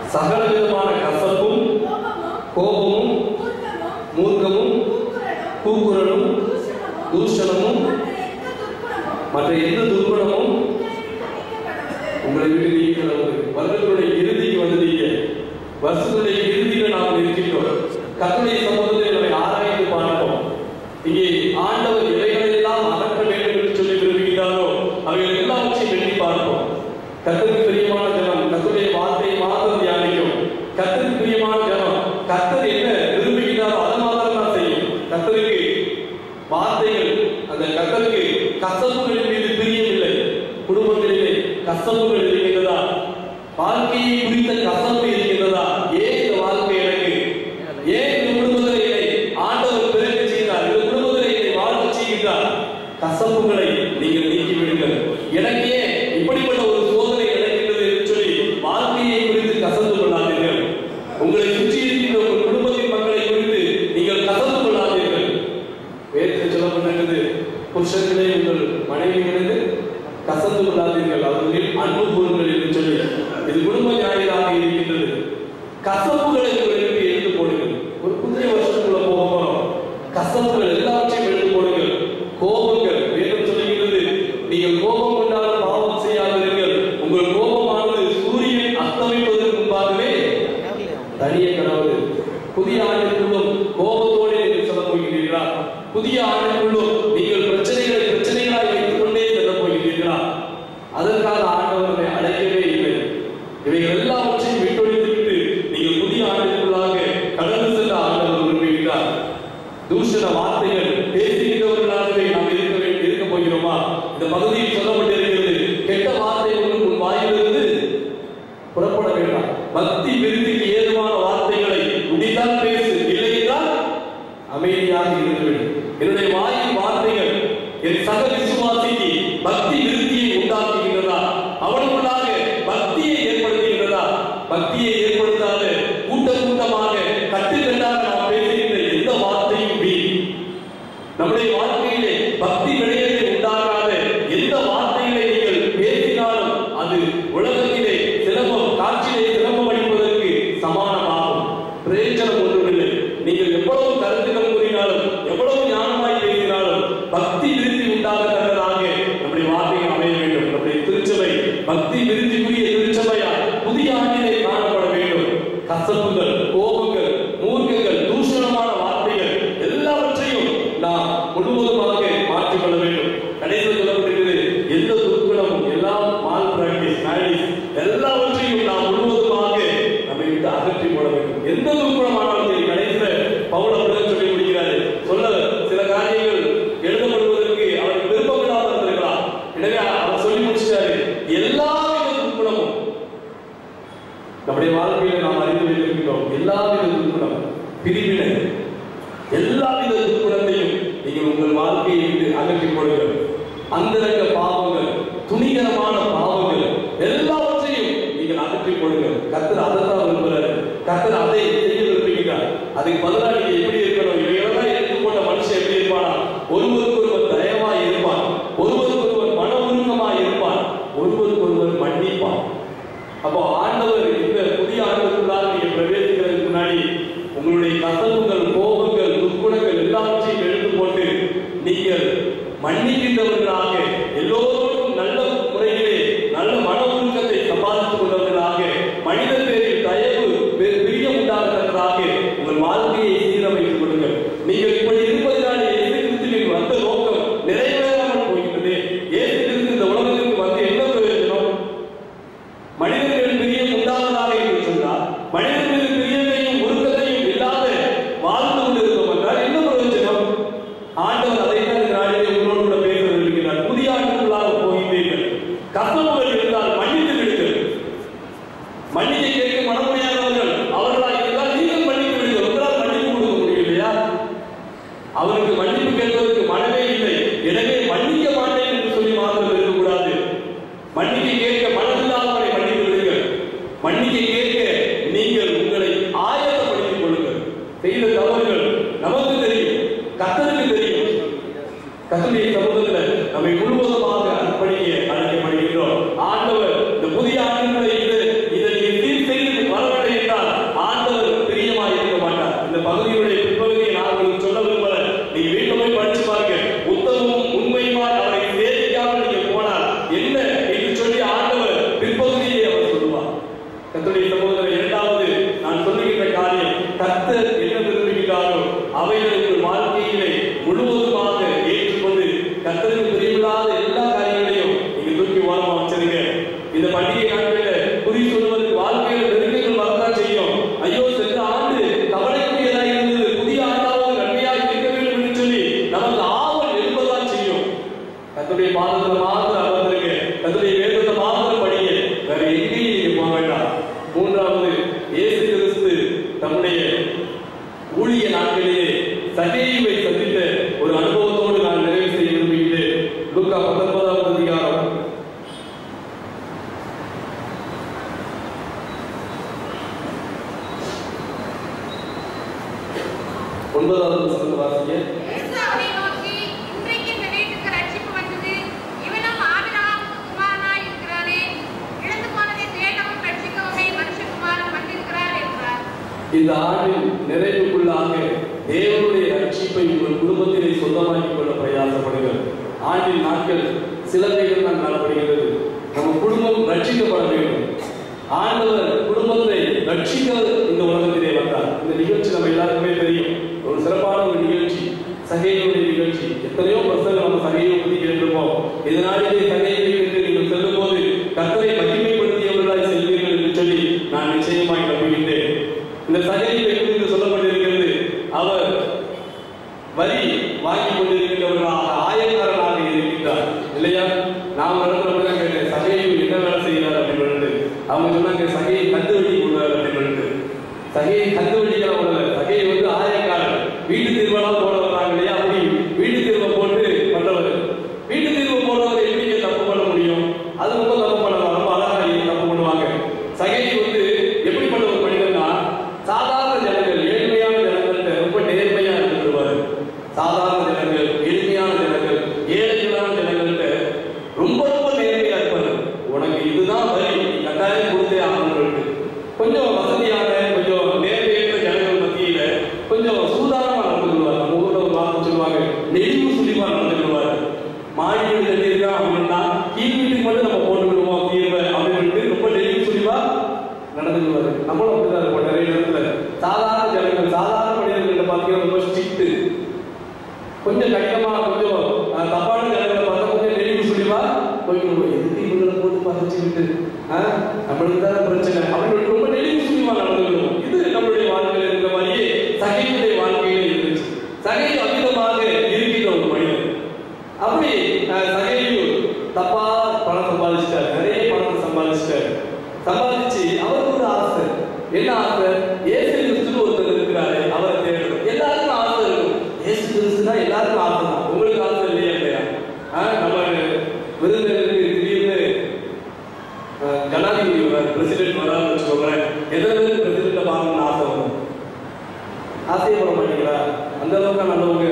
சகல விதமான கசப்பும் கோபமும் மூர்க்கமும் கூக்குரலும் தூஷணமும் மற்ற எந்த துர்குணமும் உங்களை விட்டு நீக்கிறது வருடங்களுடைய இறுதிக்கு வந்துட்டீங்க வருஷத்துடைய இறுதியில நாம் இருக்கின்றோம் கத்துடைய சம்பந்தத்தை நம்மை ஆராய்ந்து பார்ப்போம் இங்கே ஆண்டவர் இவைகளை எல்லாம் அகற்ற வேண்டும் என்று சொல்லி விரும்புகிறாரோ அவைகள் எல்லாவற்றையும் வெட்டி பார்ப்போம் கத்தருக்கு பிரியமான ஜனம் கத்துடைய வார்த்தையை மாத்திரம் தியானிக்கும் கத்தருக்கு பிரியமான ஜனம் கத்தர் என்ன விரும்புகிறாரோ அதை மாத்திரம் தான் செய்யும் கத்தருக்கு வார்த்தைகள் அந்த கத்தருக்கு கசப்புகளின் மீது பிரியமில்லை குடும்பங்களிலே கசப்புகள் இருக்கிறதா வாழ்க்கையை குறித்த கசப்பு இருக்கிறதா ஏன் இந்த வாழ்க்கை எனக்கு ஏன் இந்த குடும்பத்தில் என்னை ஆண்டவர் பிறக்க செய்தார் இந்த குடும்பத்தில் என்னை வாழ செய்கிறார் கசப்புகளை நீங்கள் நீக்கி விடுங்கள் எனக்கு ஏன் இப்படிப்பட்ட ஒரு சோதனை நடக்கின்றது என்று சொல்லி வாழ்க்கையை குறித்து கசந்து கொள்ளாதீர்கள் உங்களை சுற்றி இருக்கின்ற உங்கள் குடும்பத்தின் மக்களை குறித்து நீங்கள் கசந்து கொள்ளாதீர்கள் வேதத்தில் சொல்லப்பட்டிருக்கிறது புருஷர்களே உங்கள் மனைவிகளது கசந்து கொள்ளாதீர்கள் அவர்களில் அன்பு கூறுங்கள் என்று சொல்லி இது குடும்ப ஞாயிறாக இருக்கின்றது கசப்புகளை உங்களுக்கு எடுத்து போடுங்கள் ஒரு புதிய வருஷத்துக்குள்ள போக போறோம் கசப்புகள் எல்லாவற்றையும் எடுத்து போடுங்கள் கோபங்கள் வேதம் சொல்லுகிறது நீங்கள் கோபம் கொண்டாலும் பாவம் செய்யாதீர்கள் உங்கள் கோபமானது சூரியன் அஸ்தமிப்பதற்கு முன்பாகவே தனிய கனவு புதிய ஆண்டுக்குள்ளும் கோபத்தோடு நீங்கள் சொல்ல போகிறீர்களா புதிய ஆண்டுக்குள்ளும் நீங்கள் பிரச்சனைகளை பிரச்சனைகளாய் வைத்துக் கொண்டே செல்ல போகிறீர்களா அதற்காக ஆண்டவரை அழைக்கவே இல்லை இவைகள் எல்லாவற்றையும் விட்டொழித்து விட்டு நீங்கள் புதிய ஆண்டுக்குள்ளாக கடந்து செல்ல ஆண்டவர் விரும்புகிறார் தூஷண வார்த்தைகள் பேசுகிறவர்களாகவே நாம் இருக்க வேண்டும் இருக்க போகிறோமா இந்த பகுதியில் சொல்லப்பட்டிருக்கிறது கெட்ட வார்த்தை ஒன்று உன் வாயிலிருந்து புறப்பட வேண்டாம் பக்தி விருத்திக்கு ஏதுவான வார்த்தைகளை முடிந்தால் பேசு இல்லை என்றால் அமைதியாக இருக்க வேண்டும் என்னுடைய வாயின் வார்த்தைகள் என் சக விசுவாசிக்கு பக்தி விருத்தியை உண்டாக்குகின்றதா அவனுக்குள்ளாக பக்தியை ஏற்படுத்துகின்றதா பக்தியை ஏற்படுத்தாத கூட்டம் கூட்டமாக கட்டுக்கட்டாக நாம் பேசுகின்ற எந்த வார்த்தையும் வீண் நம்முடைய வாழ்க்கையிலே பக்தி விளையத்தை உண்டாகாத எந்த வார்த்தைகளை நீங்கள் பேசினாலும் அது உலகத்திலே சிரமம் காட்சியிலே சிரமம் அளிப்பதற்கு சமானமாகும் பிரயோஜனம் ஒன்றுமில்லை நீங்கள் எவ்வளவு கருத்துக்கள் கூறினாலும் எவ்வளவு ஞானமாய் பேசினாலும் பக்தி விருத்தி உண்டாகத்தக்கதாக நம்முடைய வார்த்தைகள் அமைய வேண்டும் நம்முடைய திருச்சபை பக்தி விருத்திக்குரிய திருச்சபையா புதிய ஆண்டிலே காணப்பட வேண்டும் கசப்புகள் கோபங்கள் மூர்க்கங்கள் தூஷணமான வார்த்தைகள் எல்லாவற்றையும் நாம் முழுவதுமாக மாற்றிக்கொள்ள வேண்டும் கடைசியில் சொல்லப்பட்டிருக்கிறது எந்த துர்க்குணமும் எல்லாம் மால் பிராக்டிஸ் மேடிஸ் எல்லாவற்றையும் நாம் முழுவதுமாக நம்மை விட்டு அகற்றி போட வேண்டும் எந்த துர்க்குணமானாலும் சரி கடைசியில் பவுல் அப்படிதான் சொல்லி முடிக்கிறாரு சொல்ல சில காரியங்கள் எழுதப்படுவதற்கு அவருக்கு விருப்பமில்லாமல் இருந்திருக்கலாம் எனவே அவர் சொல்லி முடிச்சிட்டாரு எல்லா வித துர்க்குணமும் நம்முடைய வாழ்க்கையில நாம் அறிந்து வைத்திருக்கிறோம் எல்லாவித துர்க்குணம் பிரிவினை எல்லாவித துர்க்குணத்தையும் நீங்கள் உங்கள் வாழ்க்கையை விட்டு அகற்றி போடுங்கள் அந்தரங்க பாவங்கள் துணிகரமான பாவங்கள் எல்லாவற்றையும் நீங்கள் அகற்றி போடுங்கள் கத்தர் அதைத்தான் விரும்புகிறார் கத்தர் அதை செய்ய விரும்புகிறார் அதுக்கு பதிலாக நீங்க எப்படி இருக்கணும் இவையெல்லாம் எடுத்துக்கொண்ட மனுஷன் எப்படி இருப்பானா ஒருவருக்கு ஒருவர் தயவாய் இருப்பான் ஒருவருக்கு ஒருவர் மன உருக்கமாய் இருப்பான் ஒருவருக்கு ஒருவர் மன்னிப்பான் அப்போ ஆண்டவர் இந்த புதிய ஆண்டுக்குள்ளாக நீங்க பிரவேசிக்கிறதுக்கு முன்னாடி உங்களுடைய கசப்புகள் கோபங்கள் துர்க்குணங்கள் எல்லாவற்றையும் எடுத்து போட்டு நீங்கள் மன்னிக்கின்றவர்களாக எல்லோருக்கும் நல்ல முறையிலே நல்ல மன ஒழுக்கத்தை சம்பாதித்துக் கொண்டவர்களாக மனித பேரில் தயவு பெ- பிரியம் உண்டாகத்தக்கதாக உங்கள் வாழ்க்கையை சீரமைத்துக் கொள்ளுங்கள் நீங்கள் இப்படி இருப்பதனாலே இயேசு கிறிஸ்துவின் வந்த நோக்கம் நிறைவேறாமல் போகின்றது இயேசு கிறிஸ்து இந்த உலகத்திற்கு வந்து என்ன பிரயோஜனம் மனிதர்கள் பிரியம் உண்டாவதாக என்று சொன்னார் மனிதர்கள் பிரியத்தையும் உருக்கத்தையும் இல்லாத வாழ்ந்து கொண்டிருந்தோம் என்றால் என்ன பிரயோஜனம் ஆண்டவர் அதைத்தான் இந்த நாளிலே உங்களோடு கூட பேச விரும்புகிறார் புதிய ஆண்டுக்குள்ளாக போகின்றீர்கள் கசப்புகள் இருந்தால் மன்னித்து விடுங்கள் மன்னிக்க கேட்க மனமுடியாதவர்கள் அவர்களாக இருந்தால் நீங்கள் மன்னித்து விடுங்கள் உங்களால் மன்னிப்பு கொடுக்க முடியும் இல்லையா அவருக்கு மன்னிப்பு கேட்பதற்கு மனமே இல்லை எனவே மன்னிக்க மாட்டேன் என்று சொல்லி மாத்திரம் இருக்கக்கூடாது மன்னிக்க கேட்க மனதில்லாதவரை மன்னித்து விடுங்கள் மன்னிக்க கேட்க நீங்கள் உங்களை ஆயத்தப்படுத்திக் கொள்ளுங்கள் செய்த தவறுகள் நமக்கு தெரியும் கத்தருக்கு தெரியும் கத்தருடைய சமூகத்தில் நம்மை முழுவதுமாக அர்ப்பணிக்க அழைக்கப்படுகின்றோம் ஆண்டவர் இந்த புதிய ஆண்டுகளை இது இதை நீங்க சீர் செய்து வர வேண்டும் கர்த்தருடைய சகோதரர் இரண்டாவது நான் சொல்லுகின்ற காரியம் கர்த்தர் என்ன விரும்புகிறாரோ அவைகளை உங்கள் வாழ்க்கையிலே முழுவதுமாக ஏற்றுக்கொண்டு கர்த்தருக்கு பிரியமில்லாத எல்லா காரியங்களையும் நீங்க தூக்கி ஓரமா வச்சிருங்க இந்த பண்டிகை நாட்களில குறி சொல்வதற்கு வாழ்க்கையில நெருக்கங்கள் வரதான் செய்யும் ஐயோ சென்ற ஆண்டு கவலைக்குரியதா இருந்தது புதிய ஆண்டாவது நன்மையாக இருக்க வேண்டும் என்று சொல்லி நமக்கு ஆவல் எழுப்பதான் செய்யும் கத்துடைய பாதத்துல மாத்திரம் அமர்ந்திருங்க கத்துடைய வேதத்தை மாத்திரம் படிங்க வேற எங்கேயும் நீங்க போக வேண்டாம் மூன்றாவது இயேசு கிறிஸ்து தம்முடைய ஊழிய நாட்களிலே சகைவை சந்தித்த ஒரு அனுபவத்தோடு நான் நிறைவு செய்ய விரும்புகிறேன் லூக்கா பத்தொன்பதாவது அதிகாரம் ஒன்பதாவது வசனத்தை வாசிங்க இயேசு அவரை நோக்கி, இன்றைக்கு இந்த வீட்டுக்கு ரட்சிப்பு வந்தது. இவனும் ஆபிரகாமுக்கு குமாரனாய் இருக்கிறானே. இழந்து போனதை தேடவும் ரட்சிக்கவுமே மனுஷகுமாரன் வந்திருக்கிறார் என்றார். இந்த ஆண்டின் நிறைவுக்குள்ளாக தேவனுடைய ரட்சிப்பை உங்கள் குடும்பத்திலே சொந்தமாக்கிக் கொள்ள பிரயாசப்படுங்கள் ஆண்டின் நாட்கள் சில பேர்கள் தான் காணப்படுகிறது நம்ம குடும்பம் ரட்சிக்கப்பட வேண்டும் ஆண்டவர் குடும்பத்தை ரட்சிக்க இந்த உலகத்திலே வந்தார் இந்த நிகழ்ச்சி நம்ம எல்லாருக்குமே தெரியும் ஒரு சிறப்பான ஒரு நிகழ்ச்சி சகையுடைய நிகழ்ச்சி எத்தனையோ பசங்க நம்ம சகையை பற்றி கேட்டிருப்போம் இதனாலே சகையை என்று நீங்கள் செல்லும் போது கத்தரை மகிமைப்படுத்தியவர்களாய் செல்வீர்கள் என்று சொல்லி நான் நிச்சயமாய் நம்புகின்றேன் இந்த சகையை குறித்து சொல்லப்பட்டிருக்கிறது அவர் வரி வாங்கி கொண்டிருக்கிறவர்களாக ஆயக்காரனாக இருக்கின்றார் இல்லையா நாம் நடக்கிறவங்க கேட்டேன் சகையை என்ன வேலை செய்கிறார் அப்படின்னு சொல்லிட்டு அவங்க சொன்னாங்க சகையை கந்து வெட்டி கொள்வார் அப்படின்னு சொல்லிட்டு சகையை கந்து வெட்டிக்கிறவங்க சகையை வந்து ஆயக்காரன் வீட்டு தீர்வெல்லாம் போட வர்றாங்க இல்லையா அப்படி வீட்டு தீர்வை போட்டு பண்றவர் வீட்டு தீர்வு போடுறவர் எப்படி தப்பு பண்ண முடியும் அது ரொம்ப தப்பு பண்ணலாம் ரொம்ப அழகா தப்பு பண்ணுவாங்க சகை வந்து எப்படிப்பட்ட ஒரு மனிதன்னா சாதாரண ஜனங்கள் ஏழ்மையான ஜனங்கள்ட்ட ரொம்ப நேர்மையா இருந்துருவாரு சாதாரண ஜனங்கள் எளிமையான ஜனங்கள் ஏழைகளான ஜனங்கள்ட்ட ரொம்ப ரொம்ப நேர்மையா இருப்பாரு உனக்கு இதுதான் வரி நீ கட்டாயம் கொடுத்தே ஆகணும்னு கொஞ்சம் வசதியான கொஞ்சம் நேர்மையற்ற ஜனங்கள் மத்தியில கொஞ்சம் சூதானமா நடந்துக்குவார் நம்ம ஊர்ல ஒரு வார்த்தை சொல்லுவாங்க நெளிவு சுழிவா நடந்துக்குவாரு மாடி வீடு கட்டியிருக்கான் அப்படின்னா கீழ் வீட்டுக்கு மட்டும் நம்ம போட்டு விடுவோம் தீர்வை அப்படின்னு ரொம்ப நெளிவு சுழிவா நடந்துக்குவாரு நம்மளும் அப்படிதான் இருப்போம் நிறைய இடத்துல சாதாரண ஜனங்கள் சாதாரண மனிதர்கள் பார்த்தீங்கன்னா ரொம்ப ஸ்ட்ரிக்ட் கொஞ்சம் கடினமா கொஞ்சம் அஹ், தப்பான ஜனங்களை பார்த்தா கொஞ்சம் நெளிவு சுழிவா போய்க்கணும் எதுக்கு இவங்களை போட்டு பறிச்சுக்கிட்டு ஆஹ், நம்மளுக்கு தான் பிரச்சனை அப்படின்னு ரொம்ப நெளிவு சுழிவா நடந்துக்கணும் இது நம்மளுடைய வாழ்க்கையில இருந்த மாதிரியே சகையுடைய வாழ்க்கையில இருந்துச்சு சகை அமிதமாக இருக்கின்ற ஒரு மனிதன் அப்படி அஹ், சகையு தப்பா பணம் சம்பாதிச்சிட்டார் நிறைய பணத்தை சம்பாதிச்சிட்டார் சம்பாதிச்சு அவருக்கு ஒரு ஆசை என்ன ஆசை ஏசு கிறிஸ்துன்னு ஒருத்தர் இருக்கிறாரு அவரை தேடணும் எல்லாருக்கும் ஆசை இருக்கும் ஏசு கிறிஸ்துனா எல்லாருக்கும் ஆசை தான் உங்களுக்கு ஆசை இல்லையா இல்லையா ஆஹ், நம்ம விருந்தினருக்கு திடீர்னு அஹ், ஜனாதிபதி வராரு பிரசிடென்ட் வராருன்னு வச்சுக்கோங்களேன் எத்தனை பேருக்கு பிரசிடென்ட்டை பார்க்கணும்னு ஆசை வரும் ஆசையப்பட மாட்டீங்களா அந்த அளவுக்கு நல்லவங்க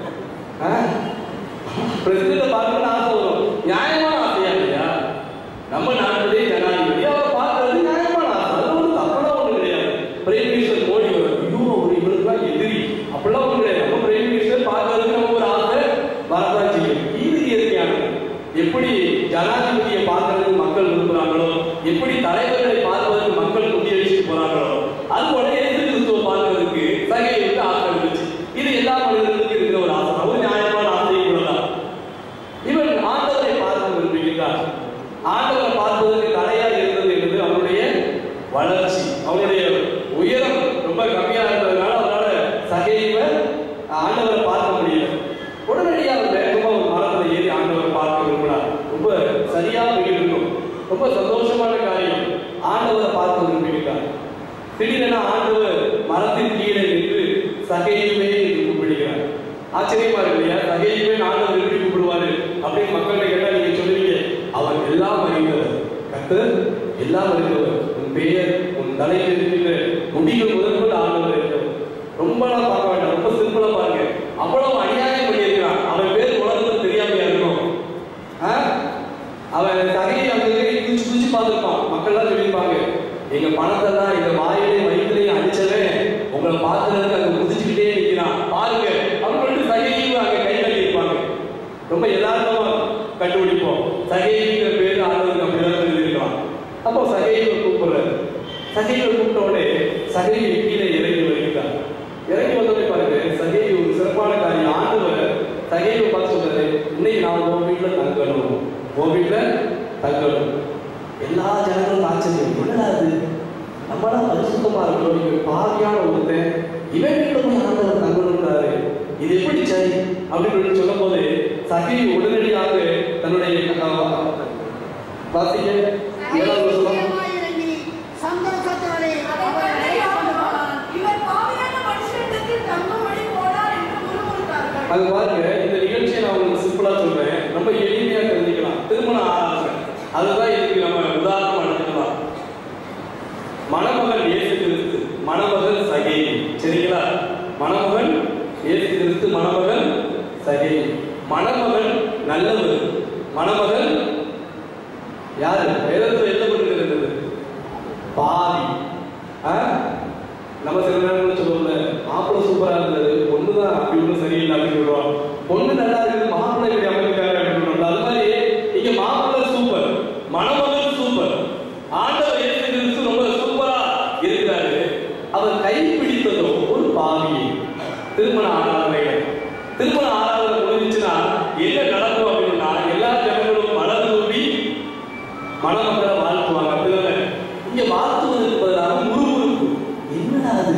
பிரசிடென்ட் பார்க்கணும்னு ஆசை வரும் நியாயமான ஆசையா இல்லையா நம்ம நாட்டுடைய ஜனாதிபதி அவரை பார்க்கறது நியாயமான ஆசை அது ஒரு தப்பெல்லாம் ஒண்ணு கிடையாது பிரைம் மினிஸ்டர் மோடி வரும் ஐயோ அவர் இவருக்குலாம் எதிரி அப்படிலாம் ஒண்ணு கிடையாது நம்ம பிரைம் மினிஸ்டர் பார்க்கறதுக்கு நமக்கு ஒரு ஆசை வரதான் செய்யும் இது இயற்கையானது எப்படி ஜனாதிபதியை பார்க்கறதுக்கு மக்கள் விரும்புறாங்களோ எப்படி தலைவர்களை பார்ப்பதற்கு மக்கள் குடியடிச்சுட்டு போறாங்களோ அது போல இயேசு கிறிஸ்துவை பார்க்கறதுக்கு சகைகளுக்கு ஆசை இருந்துச்சு இது எல்லா மனிதர்களுக்கும் இருக்கிற ஒரு ஆசை ஒரு நியாயமான ஆசை இவ்வளவுதான் இவன் ஆண்டவரை பார்க்க விரும்புகின்றார் ஆண்டவரை பார்ப்பதற்கு தடையா இருந்தது என்பது அவனுடைய வளர்ச்சி அவனுடைய உயரம் ரொம்ப கம்மியா இருந்ததுனால அவனால சகைவ ஆண்டவரை பார்க்க முடியல உடனடியாக அவர் வேகமா ஒரு மரத்துல ஏறி ஆண்டவரை பார்க்க விரும்பினார் ரொம்ப சரியா இருக்கும் ரொம்ப சந்தோஷமான காரியம் ஆண்டவரை பார்க்க விரும்புகிறார் திடீரென ஆண்டவர் மரத்தின் கீழே நின்று சகையுமே என்று கூப்பிடுகிறார் ஆச்சரியமா இருக்கு இல்லையா சகையுமே ஆண்டவர் எப்படி கூப்பிடுவாரு அப்படின்னு மக்கள்கிட்ட கேட்டா நீங்க சொல்லுவீங்க அவர் எல்லாம் அறிந்தவர் கத்தர் எல்லாம் அறிந்தவர் உன் பெயர் உன் தலையில் இருக்கின்ற முடிகள் முதற்கொண்டு ஆண்டவர் இருக்கிறவர் ரொம்பலாம் பார்க்க வேண்டாம் ரொம்ப சிம்பிளா பாருங்க அவ்வளவு அநியாயம் பண்ணியிருக்கிறான் அவன் பேர் உலகத்துல தெரியாமையா இருக்கும் ஆ? அவன் தகையை அந்த குதிச்சு குதிச்சு பார்த்துருப்பான் மக்கள்லாம் சொல்லியிருப்பாங்க எங்க பணத்தெல்லாம் எங்க வாயிலே வயிற்றுலையும் அடிச்சவன் உங்களை பார்க்கறதுக்கு அங்க குதிச்சுக்கிட்டே நிற்கிறான் பாருங்க அப்படின்னு சொல்லிட்டு சகையும் அங்க கை கட்டி இருப்பாங்க ரொம்ப யதார்த்தமா கண்டுபிடிப்போம் சகைங்கிற பேர் ஆண்டவருக்கு அப்படிதான் இருக்கலாம் அப்போ சகையை கூப்பிடுறாரு சகையை கூப்பிட்ட உடனே சகையை கீழே இறங்கி வருகிறார் இறங்கி வந்தோடனே பாருங்க சகையை ஒரு சிறப்பான காரியம் ஆண்டவர் சகையை பார்த்து சொல்றாரு இன்னைக்கு நான் உன் வீட்டுல தங்கணும் உன் வீட்டுல தங்கணும் எல்லா ஜனங்களும் ஆச்சரியம் என்னடா அது நம்மளாம் பரிசுத்தமா இருக்கணும் இவன் பாவியான ஒருத்தன் இவன் வீட்டுல போய் ஆண்டவர் தங்கணுன்றாரு இது எப்படி சரி அப்படின்னு சொல்லும் போது சகை உடனடியாக தன்னுடைய அஹ், வாசிக்க ஏழாவது வசனம். இறங்கி சந்தோஷத்தோടെ அவர் அவரை அடையாளம் இவர் பாவியான மனுஷனிடத்தில் தங்கும்படி போனார் என்று முறுமுறுத்தார்கள் அது பாருங்க இந்த நிகழ்ச்சியை நான் உங்களுக்கு சிம்பிளா சொல்றேன் ரொம்ப எளிமையா தெரிஞ்சுக்கலாம் திருமண ஆராதனை அதுதான் இதுக்கு நம்ம உதாரணமா எடுத்துக்கலாம் மணமகன் இயேசு கிறிஸ்து மணமகன் சகை சரிங்களா மணமகன் இயேசு கிறிஸ்து மணமகன் சகை மணமகன் நல்லவர் மணமகன் யாரு வேதத்துல எழுதப்பட்டிருக்கிறது பாவி ஆ? நம்ம சில நேரங்கள் சொல்லுவோம்ல மாப்பிள்ளை சூப்பரா இருந்தது பொண்ணு தான் அப்படி ஒன்றும் சரியில்லை அப்படின்னு சொல்லுவோம் பொண்ணு நல்லா இருக்குது மாப்பிள்ளை இப்படி அமைதிக்காரு அப்படின்னு சொல்லுவோம் அது மாதிரி இங்க மாப்பிள்ளை சூப்பர் மணமகன் சூப்பர் ஆண்டவர் இயேசு கிறிஸ்து ரொம்ப சூப்பரா இருக்கிறாரு அவர் கைப்பிடித்ததோ ஒரு பாவி திருமண ஆராதனையில திருமண ஆராதனை முடிஞ்சுச்சுன்னா என்ன நடக்கும் அப்படின்னா எல்லா ஜனங்களும் மலர் தூவி மணமக்களை வாழ்த்துவாங்க அப்படிதானே இங்க வாழ்த்துவதற்கு பதிலாக முறுமுறுப்பு என்னடா அது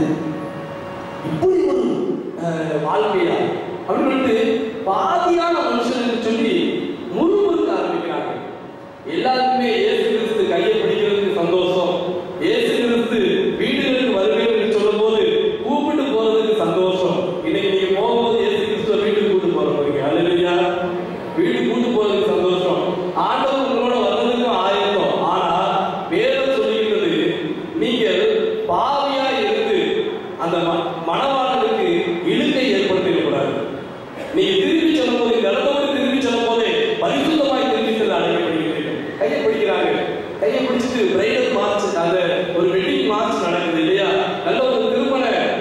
இப்படி ஒரு அஹ், வாழ்க்கையா அப்படின்னு சொல்லிட்டு பாதியான மனுஷனுக்கு சொல்லி முறுமுறுக்க ஆரம்பிக்கிறாங்க எல்லாருக்குமே இயேசு கிறிஸ்து கையை பிடிக்கிறதுக்கு சந்தோஷம் இயேசு கிறிஸ்து வீடுகளுக்கு வருவேன் என்று சொல்லும் போது கூப்பிட்டு போறதுக்கு சந்தோஷம் இன்னைக்கு நீங்க போகும்போது இயேசு கிறிஸ்துவ வீட்டுக்கு கூட்டு போற போறீங்க அல்லையா வீடு கூட்டு போறதுக்கு சந்தோஷம் ஆண்டவர் உங்களோட வர்றதுக்கும் ஆயத்தம் ஆனா வேதம் சொல்லுகிறது நீங்கள் பாவியா இருந்து அந்த ம- மணவாளனுக்கு இழுக்கை ஏற்படுத்திடக்கூடாது நீங்க திரும்பி சொல்லும் போது நடந்தவங்க திரும்பி சொல்லும் போதே பரிசுத்தமாய் திரும்பி செல்ல அழைக்கப்படுகிறீர்கள் கையை பிடிக்கிறாங்க கையை பிடிச்சிட்டு பிரைடல் மார்ச் அந்த ஒரு வெட்டிங் மார்ச் நடக்குது இல்லையா நல்ல ஒரு திருமண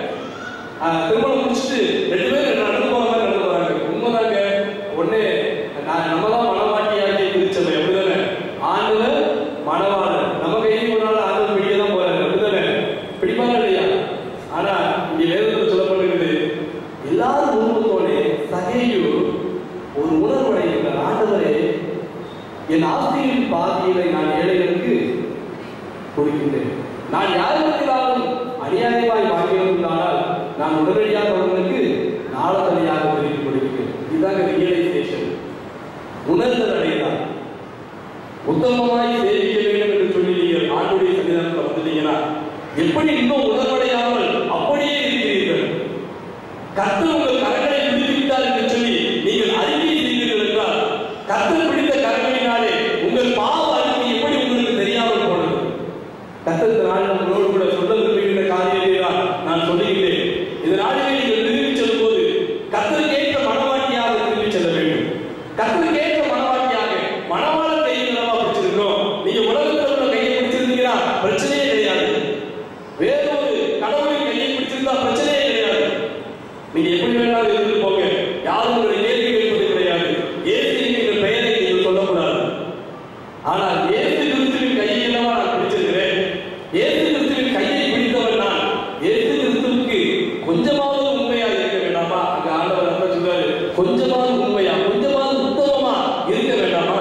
ஆஹ், திருமணம் முடிச்சுட்டு ரெண்டு பேரும் நடந்து போற மாதிரி நடந்து போறாங்க உண்மைதாங்க ஒண்ணு நான் நம்ம தான் மனவாட்டியாக்கி பிரிச்சது எப்படிதானே ஆண்டவர் மணவாளன் நம்ம கையில் ஒரு நாள் ஆண்டவர் பிடிக்க தான் போறாரு அப்படிதானே பிடிப்பாங்க இல்லையா ஆனா இங்க வேதத்தில் சொல்லப்படுகிறது எல்லாரும் குடும்பத்தோட சகையு ஒரு உணர்வடைகின்ற ஆண்டவரே என் ஆஸ்தியின் பாதியிலை நான் ஏழைகளுக்கு கொடுக்கின்றேன் நான் யாரிடத்திலாலும் அநியாயமாய் வாங்கியிருந்தால் நான் உடனடியாக அவர்களுக்கு நாளத்தனியாக திருப்பி கொடுக்கிறேன் இதுதாங்க ரியலைசேஷன் உணர்தல் அடையலாம் உத்தமமாய் சேவிக்க வேண்டும் என்று சொல்லி நீங்கள் ஆண்டுடைய சன்னிதானத்தில் வந்துட்டீங்கன்னா எப்படி இன்னும் உணர்வடையாமல் அப்படியே இருக்கிறீர்கள் கர்த்தர் உங்கள் கரங்களை பிடித்துவிட்டார் என்று சொல்லி நீங்கள் அறிக்கை செய்தீர்கள் என்றால் கர்த்தர் பிடித்த கரங்களினாலே உங்கள் பாவ அறிக்கை எப்படி உங்களுக்கு தெரியாமல் போனது கர்த்தர் இந்த நாளில் உங்களோடு கூட சொல்ல விரும்புகின்ற காரியத்தை தான் நான் சொல்லுகிறேன் இந்த நாளிலே நீங்கள் திரும்பி செல்லும் போது கர்த்தருக்கு ஏற்ற மனவாட்டியாக திரும்பி செல்ல வேண்டும் கர்த்தருக்கு ஏற்ற மனவாட்டியாக மனவாள கையை நம்ம பிடிச்சிருக்கிறோம் நீங்க உலகத்தில் உள்ள கையை பிடிச்சிருந்தீங்கன்னா பிரச்சனையே கிடையாது வேறொரு கடவுளின் கையை பிடிச்சிருந்தா பிரச்சனையே கிடையாது நீங்க எப்படி வேணாலும் இருந்து போங்க யாரும் உங்களை கேள்வி கேட்பது கிடையாது இயேசுவின் எங்கள் பெயரை நீங்கள் சொல்லக்கூடாது ஆனால் இயேசு கிறிஸ்துவின் கையை அல்லவா நான் பிடிச்சிருக்கிறேன் இயேசு கிறிஸ்துவின் கையை பிடித்தவன் நான் இயேசு கிறிஸ்துவுக்கு கொஞ்சமாவது உண்மையா இருக்க வேண்டாமா அங்க ஆண்டவர் என்ன சொல்றாரு கொஞ்சமாவது உண்மையா கொஞ்சமாவது உத்தமமா இருக்க வேண்டாமா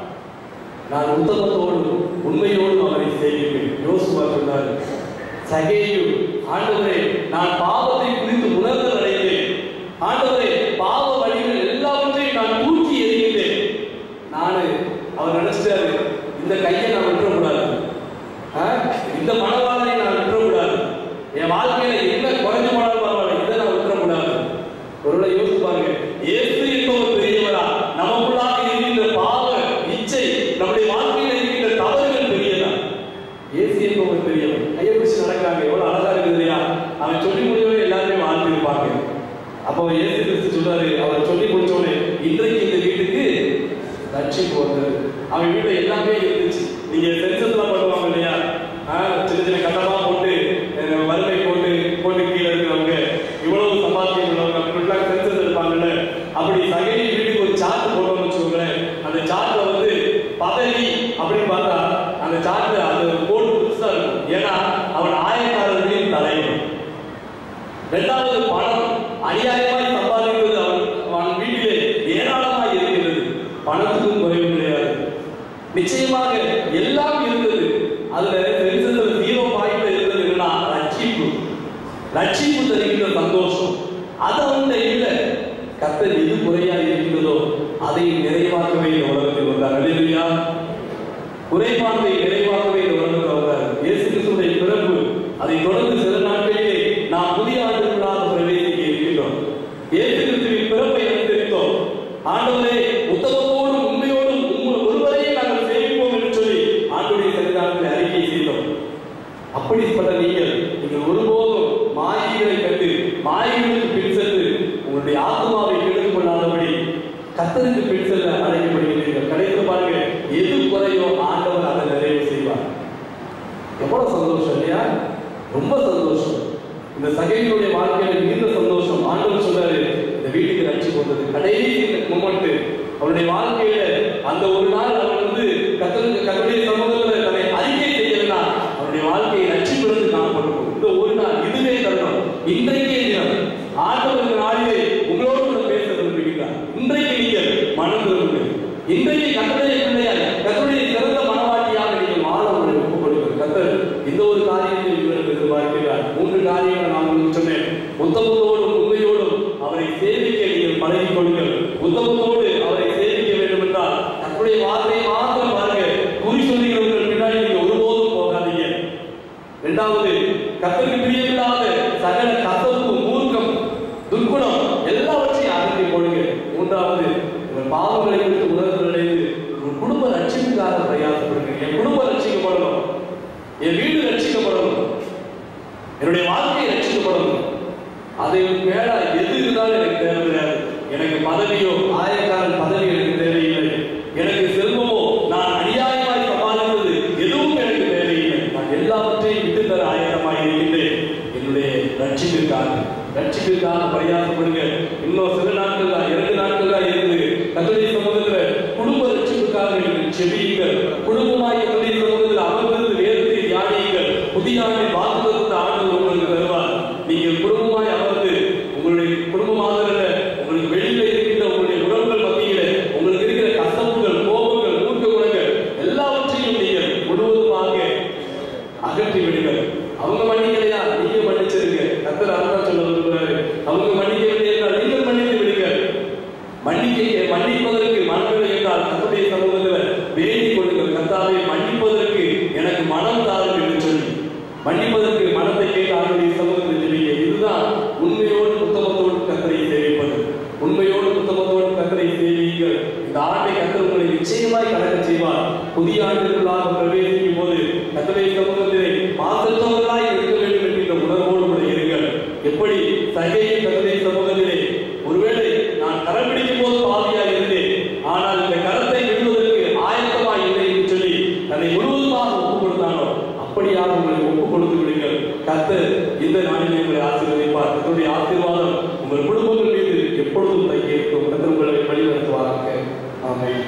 நான் உத்தமத்தோடு உண்மையோடு அவரை சேவிப்பேன் யோசுவா சொன்னார் சகேயு ஆண்டவரே நான் பாவத்தை குறித்து உணர்தல் அடைந்தேன் ஆண்டவரே பாவ வழிகள் எல்லாவற்றையும் நான் தூக்கி எறிகின்றேன் நானு அவர் நினைச்சிட்டாரு இந்த கையை நான் விட்டுறக்கூடாது ஆ? இந்த மனவாளனை நான் விட்டுறக்கூடாது என் வாழ்க்கையில என்ன குறைஞ்சு போனாலும் பரவாயில்ல இதை நான் விட்டுறக்கூடாது ஒருவேளை யோசிச்சு பாருங்க இயேசு என்பவர் பெரியவரா நமக்குள்ளாக இருக்கின்ற பாவ இச்சை நம்முடைய வாழ்க்கையில் இருக்கின்ற தவறுகள் பெரியதா இயேசு என்பவர் பெரியவர் கையை பிடிச்சு நடக்கிறாங்க எவ்வளவு அழகா இருக்குது இல்லையா அவன் சொல்லி முடியவே எல்லாருமே வாழ்ந்து இருப்பாங்க அப்போ இயேசு கிறிஸ்து சொல்றாரு அவர் சொல்லி முடிச்சோடனே இன்றைக்கு இந்த வீட்டுக்கு ரட்சிப்பு வந்தது அவன் வீட்டுல எல்லாமே இருந்துச்சு நீங்க சென்சஸ்லாம் பண்ணுவாங்க இல்லையா ஆ, சின்ன சின்ன கட்டமா போட்டு அஹ், வறுமை போட்டு போட்டு கீழே இருக்கிறவங்க இவ்வளவு சம்பாத்தியம் உள்ளவங்க அப்படிலாம் சென்சஸ் எடுப்பாங்கல்ல அப்படி சகைனி வீட்டுக்கு ஒரு சார்ட் போட்டோம்னு வச்சுக்கோங்களேன் அந்த சார்ட்ல வந்து பதவி அப்படின்னு பார்த்தா அந்த சார்ட் அந்த கோடு புதுசா இருக்கும் ஏன்னா இரண்டாவது பணம் அநியாயமாய் சம்பாதிப்பது அவன் அவன் வீட்டிலே ஏராளமாய் இருக்கிறது பணத்துக்கும் குறைவு கிடையாது நிச்சயமாக எல்லாம் இருந்தது அதுல தெரிஞ்சதுல ஜீரோ பாயிண்ட் இருந்தது என்னன்னா ரட்சிப்பு ரட்சிப்பு தருகின்ற சந்தோஷம் அது அவன்கிட்ட இல்ல கத்தர் எது குறையா இருக்கிறதோ அதை நிறைவாக்கவே இந்த உலகத்தில் வந்தார் அல்லேலூயா குறைபாட்டை நிறைவாக்கவே இந்த உலகத்தில் வந்தார் இயேசு கிறிஸ்துடைய பிறப்பு அதை தொடர்ந்து சில நாட்களிலே நாம் புதிய ஆண்டுகளாக பிரவேசிக்க இருக்கின்றோம் இயேசு கிறிஸ்துவின் பிறப்பை அறிந்திருந்தோம் ஆண்டவரே உத்தமத்தோடும் உண்மையோடும் உம்மை ஒருவரையே நாங்கள் சேவிப்போம் என்று சொல்லி ஆண்டுடைய சன்னிதானத்தில் அறிக்கை செய்தோம் அப்படிப்பட்ட நீங்கள் நீங்கள் ஒருபோதும் மாயைகளை கண்டு மாயைகளுக்கு பின் சென்று உங்களுடைய ஆத்மாவை கெடுத்துக் கொள்ளாதபடி கத்தருக்கு பின் செல்ல அழைக்கப்படுகிறீர்கள் கடைசியில் பாருங்க எது குறையோ ஆண்டவர் அதை நிறைவு செய்வார் எவ்வளவு சந்தோஷம் இல்லையா ரொம்ப சந்தோஷம் இந்த சகையினுடைய வாழ்க்கையில மிகுந்த சந்தோஷம் ஆண்டவர் சொல்றாரு இந்த வீட்டுக்கு ரட்சி வந்தது கடைசி மூமெண்ட் அவருடைய வாழ்க்கையில அந்த ஒரு நாள் அவன் வந்து கத்தருக்கு கத்தருடைய சமூகத்துல தன்னை அறிக்கை செய்யலனா அவருடைய வாழ்க்கையை ரட்சிப்பிலிருந்து காணப்பட்டிருக்கும் இந்த ஒரு நாள் இதுவே தருணம் இன்றைக்கே தினம் ஆண்டவர் இந்த நாளிலே உங்களோடு கூட பேச விரும்புகிறார் இன்றைக்கு நீங்கள் மனம் திரும்புங்கள் இன்றைக்கு கத்தருடைய பிள்ளையார் கத்தருடைய சிறந்த மனவாட்டியாக நீங்கள் வாழ உங்களை ஒப்புக் கொடுங்கள் கத்தர் இந்த ஒரு காரியத்தை உங்களுக்கு எதிர்பார்க்கிறார் மூன்று காரியங்களை நான் உங்களுக்கு சொன்னேன் உத்தமத்தோடும் உண்மையோடும் அவரை சேவிக்க நீங்கள் பழகிக் கொள்ளுங்கள் உத்தமத்தோடு அவரை சேவிக்க வேண்டும் என்றால் தன்னுடைய வார்த்தையை மாத்திரம் பாருங்க குறி சொல்லுகிறவர்கள் பின்னாடி நீங்க ஒருபோதும் போகாதீங்க இரண்டாவது கத்தருக்கு பிரியமில்லாத சகல கசப்பு மூர்க்கம் துர்க்குணம் எல்லாவற்றையும் அகற்றி போடுங்க மூன்றாவது உங்கள் பாவங்களை குறித்து உணர்வு அடைந்து உங்கள் குடும்ப ரட்சிப்புக்காக பிரயாசப்படுங்க என் குடும்பம் ரட்சிக்கப்படணும் என் வீடு ரட்சிக்கப்படணும் என்னுடைய வாழ்க்கை ரட்சிக்கப்படணும் அதை மேல எது இருந்தாலும் எனக்கு தேவை கிடையாது எனக்கு பதவியோ ஆயிரக்காரன் பதவி எனக்கு தேவையில்லை எனக்கு செல்வமோ நான் அநியாயமாய் சமாளித்தது எதுவும் எனக்கு தேவையில்லை நான் எல்லாவற்றையும் விட்டு தர ஆயத்தமாய் இருக்கின்றேன் என்னுடைய ரட்சிப்பிற்காக ரட்சிப்பிற்காக பிரயாசப்படுங்க இன்னும் சில நாட்கள் தான் இரண்டு நாட்கள் தான் இருந்து கத்தோலிக்க சமூகத்துல குடும்ப ரட்சிப்புக்காக நீங்கள் செபியுங்கள் குடும்பமாய் கத்தோலிக்க சமூகத்தில் அமர்ந்திருந்து வேதத்தை தியானியுங்கள் புதிய ஆண்டின் வாக்குத்த ஆண்டு உங்களுக்கு தருவார் நீங்கள் குடும்பமாய் அமர்ந்து உங்களுடைய குடும்பமாக இல்ல, உங்களுக்கு வெளியில இருக்கின்ற உங்களுடைய உறவுகள் மத்தியில உங்களுக்கு இருக்கிற கசப்புகள் கோபங்கள் மூர்க்க குணங்கள் எல்லாவற்றையும் நீங்கள் முழுவதுமாக அகற்றி விடுங்கள் அவங்க மன்னிக்கலையா நீங்க மன்னிச்சிருங்க கத்தர் அதான் சொல்ல விரும்புறாரு அவங்க மன்னிக்கவில்லை என்றால் நீங்கள் மன்னித்து விடுங்கள் மன்னிக்க மன்னிப்பதற்கு மனதில் என்றால் கத்தருடைய சமூகத்தில் வேண்டிக் கொள்ளுங்கள் கத்தாவை மன்னிப்பதற்கு எனக்கு மனம் தாருங்கள் என்று சொல்லி மன்னிப்பதற்கு மனத்தை கேட்டு அவருடைய சமூகத்தில் ஜெபிக்க இதுதான் உண்மையோடு புத்தகத்தோடு கத்தரை சேவிப்பது உண்மையோடு புத்தகத்தோடு கத்தரை சேவியுங்கள் இந்த ஆண்டை கத்தர் உங்களை நிச்சயமாய் கடக்க செய்வார் புதிய ஆண்டுக்குள்ளாக பிரவேசிக்கும் போது கத்தரை சமூகத்திலே மாசற்றவர்களாய் இருக்க வேண்டும் என்கின்ற உணர்வோடு கூட இருங்கள் எப்படி சகையின் கத்தரை சமூகத்திலே ஒருவேளை நான் கரம் பிடிக்கும் போது பாவியாக இருந்தேன் ஆனால் இந்த கரத்தை விடுவதற்கு ஆயத்தமாய் இல்லை என்று சொல்லி தன்னை முழுவதுமாக ஒப்புக் கொடுத்தானோ அப்படியாக உங்களை ஒப்புக் கொடுத்து விடுங்கள் கர்த்தர் இந்த நாளிலே உங்களை ஆசீர்வதிப்பார் கர்த்தருடைய ஆசீர்வாதம் உங்கள் குடும்பங்கள் மீது எப்பொழுதும் தங்கியிருக்கும் கர்த்தர் உங்களை வழிநடத்துவாராக ஆமென்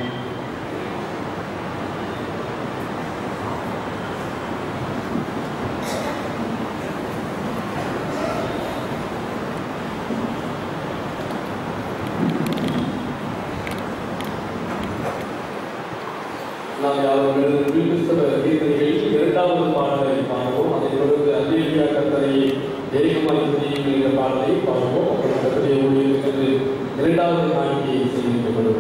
நாம் யாரும் கிறிஸ்தவ கீர்த்தனைகளில் இரண்டாவது பாடலை பாடுவோம் அதைத் தொடர்ந்து அல்லேலியா கர்த்தரை ஏகமாய் துதியுங்கள் என்ற பாடலை பாடுவோம் அப்புறம் கர்த்தருடைய ஊழியர்களுக்கு இரண்டாவது காணிக்கையை செய்திருக்கப்படும்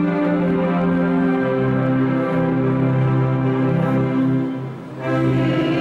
Thank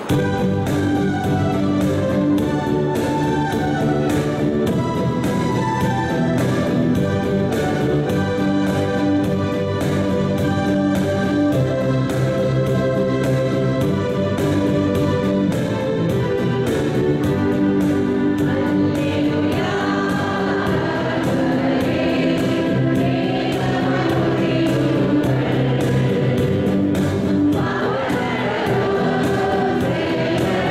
ஆ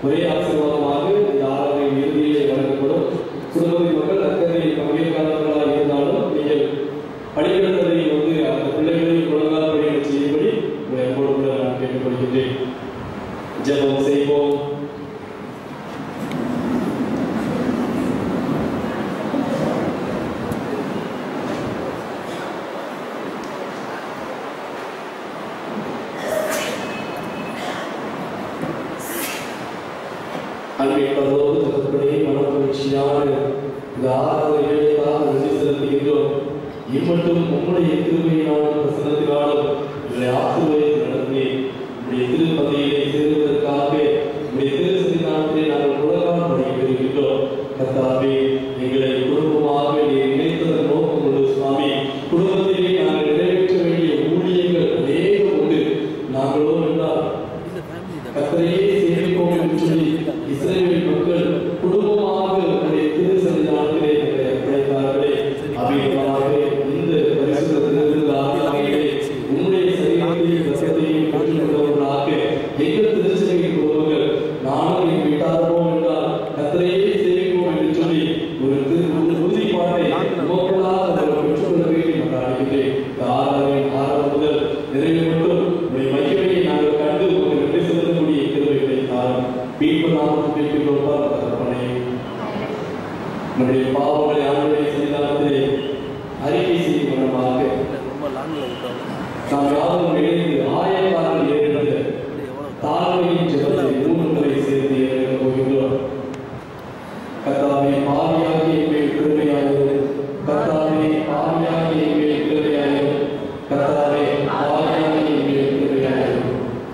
ஒரே ஆசீர்வாதமாக இந்த ஆறாவின் இறுதியிலே வழங்கப்படும் குடும்பத்தின் மக்கள் அக்கறை பங்கேற்காதவர்களாக இருந்தாலும் நீங்கள் படிக்கிறதை வந்து அந்த பிள்ளைகளையும் ஒழுங்காக படிக்க செய்யும்படி உங்களை அன்போடு கூட நான் கேட்டுக்கொள்கின்றேன் ஜெபம் செய்வோம் அன்பை பரலோக தகப்பனே மனமகிழ்ச்சியான இந்த ஆறாவது ஏழைக்காக நன்றி செலுத்துகின்றோம் இம்மட்டும் உம்முடைய திருமையினாலும் பிரசனத்தினாலும் எங்களை ஆசிர்வதித்து நடத்தி உடைய திருப்பதியிலே சேருவதற்காக உடைய திருசதினாலே நாங்கள் உலகால் பணி பெறுகின்றோம் கர்த்தாவே எங்களை குடும்பமாக நீர் நினைத்ததன் நோக்கம் உண்டு சுவாமி குடும்பத்திலே நாங்கள் நிறைவேற்ற வேண்டிய ஊழியங்கள் அநேகம் உண்டு நாங்களோ என்றால் கத்தரையே சேமிப்போம் என்று சொல்லி இஸ்ரேல் மக்கள் குடும்பமாக உடைய திருசன்னிதானத்திலே எங்களை அர்ப்பணித்தார்களே அபிதமாக இந்த பரிசுத்த திருவிழாவிலே உம்முடைய சரீரத்தையும் ரசத்தையும் பெற்றுக்கொண்டவர்களாக எங்கள் திருச்சபையின் குடும்பங்கள் நானும் என் வீட்டாரோம் என்றால் கத்தரையே சேமிப்போம் என்று சொல்லி ஒரு திரு- ஒரு உறுதிப்பாட்டை நோக்கலாக அவர்கள் பெற்றுக்கொள்ள வேண்டும் என்று அழைக்கிறேன் இந்த ஆறாவின் ஆறாம் முதல் நிறைவு மட்டும் உடைய மகிமையை நாங்கள் கண்டு உங்களுக்கு நன்றி செலுத்தக்கூடிய கிருபைகளை தாரும் மீட்பு நாமத்தில் கேட்கிறோம் தகப்பனே நம்முடைய பாவங்களை ஆண்டுடைய சன்னிதானத்திலே அறிக்கை செய்யும் மூலமாக நாம் யாரும் இணைந்து ஆயக்காரர்கள் ஏறினது தாழ்மையின் ஜெபத்தை மூன்று முறை சேர்த்து ஏற போகின்றோம் கர்த்தாவே பாவியாகி எங்கள் கிருபையாயிரும் கர்த்தாவே பாவியாகி எங்கள் கிருபையாயிரும் கர்த்தாவே பாவியாகி எங்கள் கிருபையாயிரும்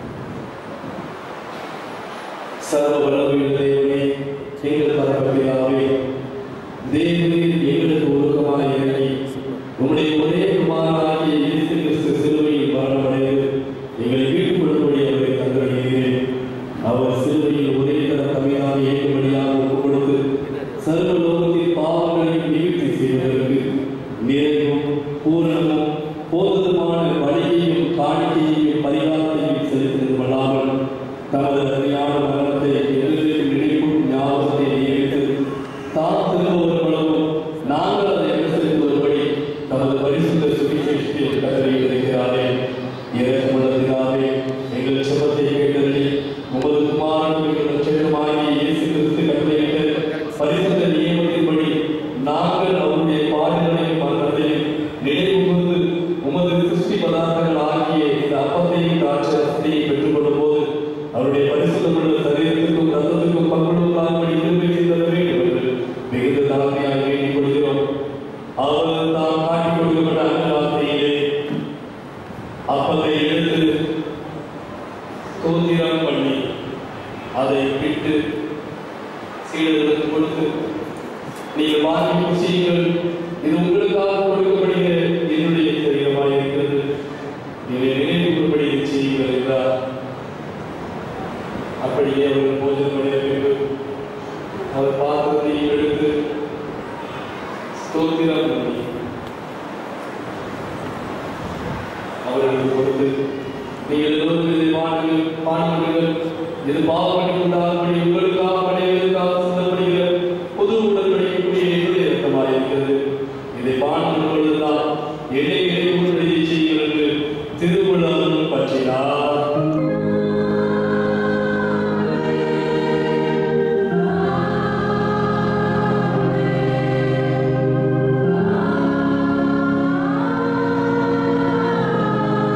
சர்வ வல்லமையுள்ள தேவனே எங்கள் பரமபிதாவே தேவனில் எங்களுக்கு ஒழுக்கமாக இறங்கி உம்முடைய ஒரே குமாரனாகிய இயேசு கிறிஸ்து சிலுவையில் மரணமடைந்து எங்களை மீட்டுக் கொள்ளும்படி அவரை தந்தளிக்கிறேன் அவர் சிலுவையில் ஒரே தர தமிழாக ஏற்றும்படியாக ஒப்புக் கொடுத்து சர்வ லோகத்தின் பாவங்களை நிவர்த்தி செய்வதற்கு நிறைவும் பூரணமும் போதுமான பலியையும் காணிக்கையையும் பரிகாரத்தையும் செலுத்தினது அல்லாமல் தமது அருமையான மரணத்தை எங்களுக்கு நினைக்கும் ஞாபகத்தை நியமித்து தான் திரும்ப வரும்பொழுதும் நாங்கள் அதை அனுசரித்து வரும்படி தமது பரிசுத்த சுவிசேஷத்தில் கட்டளை இருக்கிறாரே இறக்கமுள்ளதினாலே எங்கள் சுபத்தை கேட்டதில் உமது குமாரன் எங்கள் லட்சணமாகிய இயேசு கிறிஸ்து கட்டளையிட்டு பரிசுத்த நியமத்தின்படி நாங்கள் அவருடைய பாடுகளையும் மரணத்தையும் நினைவு கூர்ந்து உமது சிருஷ்டி பதார்த்தங்கள் ஆகிய இந்த அப்பத்தையும் திராட்சை ரசத்தையும் பெற்றுக்கொள்ளும் போது அவருடைய பரிசுத்தமுள்ள சரீரத்திற்கும் ரத்தத்திற்கும் பங்குடுவதாகும்படி கிருபை செய்தர வேண்டும் என்று மிகுந்த தலைமையாக வேண்டிக் கொள்கிறோம் அவர் தாம் காட்டிக் கொடுக்கப்பட்ட அந்த வார்த்தையிலே அப்பத்தை எடுத்து தோத்திரம் பண்ணி அதை விட்டு சீடர்களுக்கு கொடுத்து நீங்கள் வாங்கி புசியுங்கள் இது உங்களுக்காக கொடுக்கப்படுகிற என்னுடைய சரீரமாக இருக்கிறது இதை நினைவு கூறும்படி இதை செய்யுங்கள் என்றார் அப்படியே அவர் போஜனம் பண்ணிய பின்பு அவர் பாத்திரத்தை எடுத்து ஸ்தோத்திரம் பண்ணி அவர்களுக்கு கொடுத்து நீங்கள் எல்லோரும் இதை பாருங்கள் பாருங்கள் இது பாவமணி உண்டாகும்படி உங்களுக்காக படைகளுக்காக சிந்தப்படுகிற புது உடன்படிக்கைக்குரிய என்னுடைய ரத்தமாக இருக்கிறது இதை பாடுகிற பொழுதுதான் என்னை நினைவுபடி செய்யுங்கள் என்று திருவிழாவும் பற்றினார்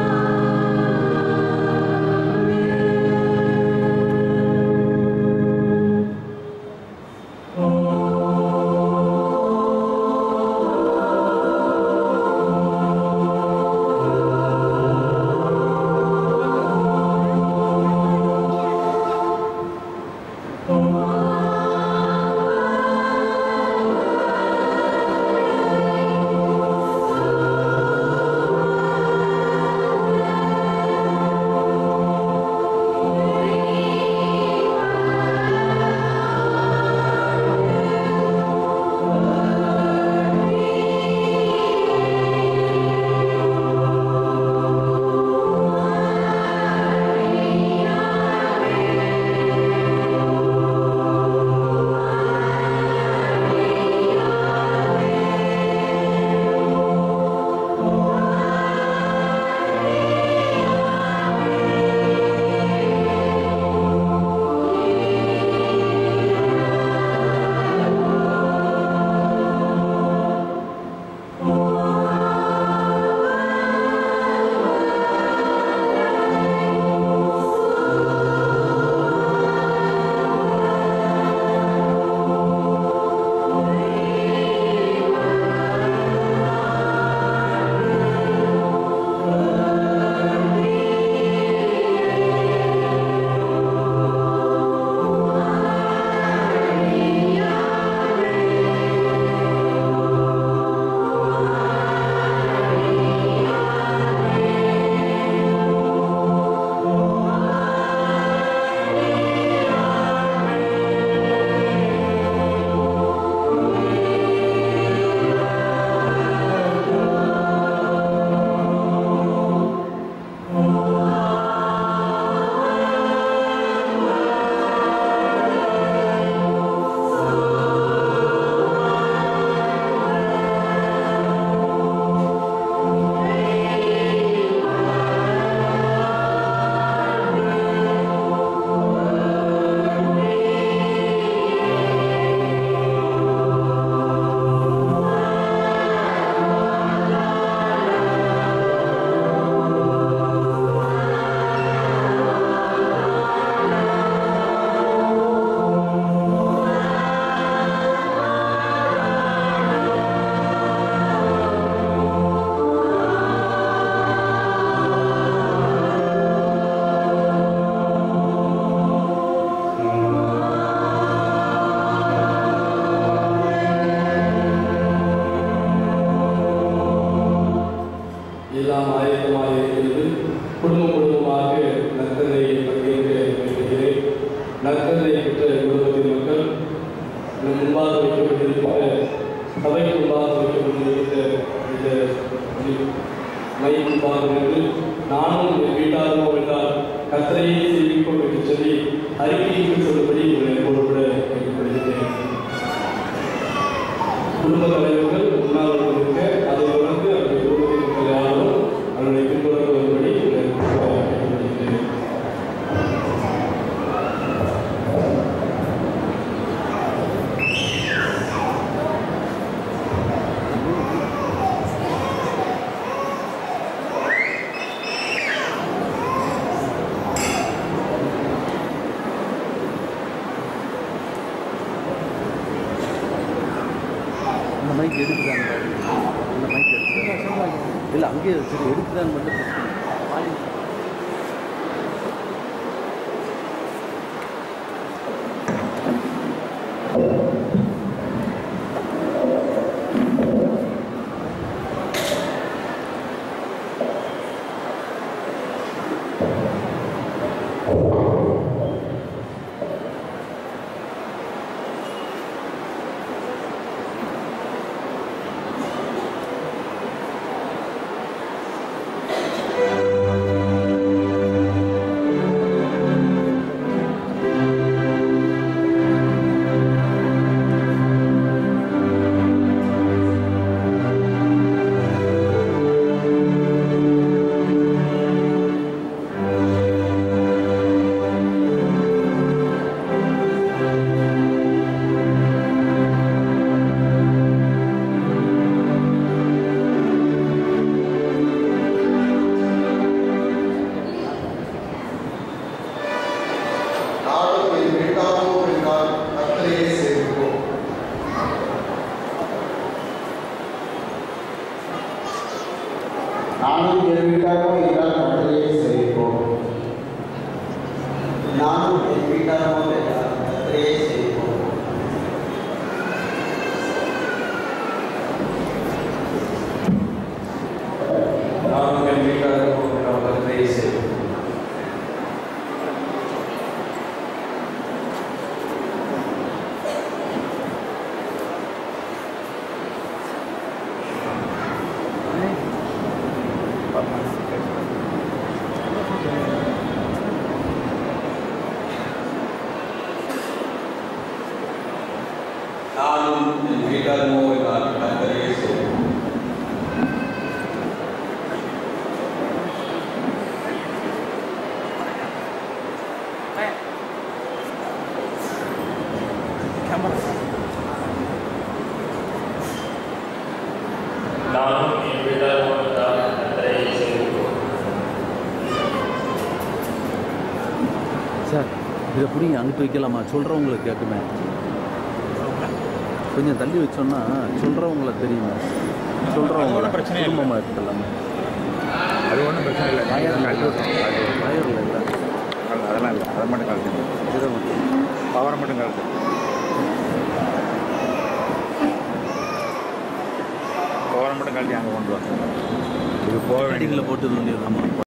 ஆ மைக் எடுக்குதான்னு பாரு. அந்த மைக் எடுக்குதா இல்லை அங்கேயே சரி எடுக்குதான்னு மட்டும் test பண்ணு. வாலி நாடும் என் வீட்டாரோ என்றால் கத்தரையே சேவிப்போம் நானும் என் வீட்டாரோ என்றால் கத்தரையே சேவிப்போம் நானும் என் வீட்டாரோ என்றால் கத்தரையே சேவிப்போம் நானும் என் வீட்டாரும் நாம் கர்த்தரை செய்வோம் நானும் என் வீட்டாருமோ என்றால் கர்த்தரையே செய்வோம் நானும் என் வீட்டாரும் கத்தரை செய்வோம் சார் இதை புரியுங்க அனுப்பி வைக்கலாமா சொல்கிறவங்களுக்கு கேட்குமே கொஞ்சம் தள்ளி வச்சோன்னா சொல்கிறவங்கள தெரியுமா சொல்கிறவங்க ஒண்ணும் பிரச்சனை இல்லை. குடும்பமாக இருக்கலாமே அது ஒன்றும் பிரச்சனை இல்லை வயர் கழட்டி அது வயரில் இல்லை அதெல்லாம் இல்லை அதை மட்டும் கழட்டி இதை மட்டும் பவரை மட்டும் கழட்டு பவரை மட்டும் கழட்டி அங்கே கொண்டு வா இது போக வேண்டியது ஹெட்டிங்கில் போட்டு வேண்டியது ஆமாம்